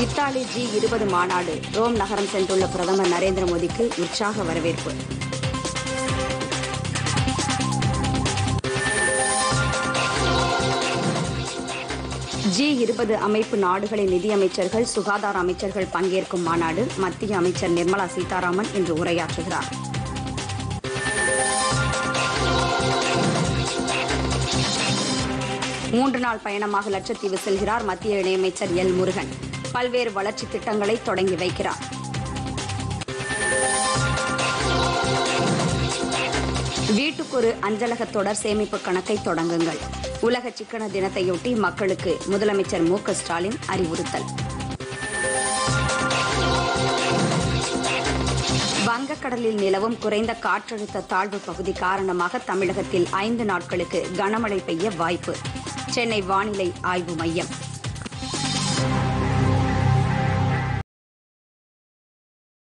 Italy G இருபது மாநாடு Rome நகரம் சென்றுள்ள பிரதமர் நரேந்திர மோடிக்கு உற்சாக வரவேற்பு ஜி இருபது அமைப்பு நாடுகளின் நிதியமைச்சர்கள் சுகாதார அமைச்சர்கள் பங்கேற்கும் மாநாடு மத்திய அமைச்சர் நிர்மலா சீதாராமன் இன்று உரையாற்றுகிறார் மூன்று நாள் பயணமாக லட்சத்தீவு செல்கிறார் மத்திய இணையமைச்சர் எல் முருகன் பல்வேறு வளர்ச்சி திட்டங்களை தொடங்கி வைக்கிறார் வீட்டுக்கொரு அஞ்சலக தொடர் சேமிப்பு கணக்கை தொடங்குங்கள் உலக சிக்கன தினத்தையொட்டி மக்களுக்கு முதலமைச்சர் மு க ஸ்டாலின் அறிவுறுத்தல் வங்கக்கடலில் நிலவும் குறைந்த காற்றழுத்த தாழ்வு பகுதி காரணமாக தமிழகத்தில் ஐந்து நாட்களுக்கு கனமழை பெய்ய வாய்ப்பு சென்னை வானிலை ஆய்வு மையம்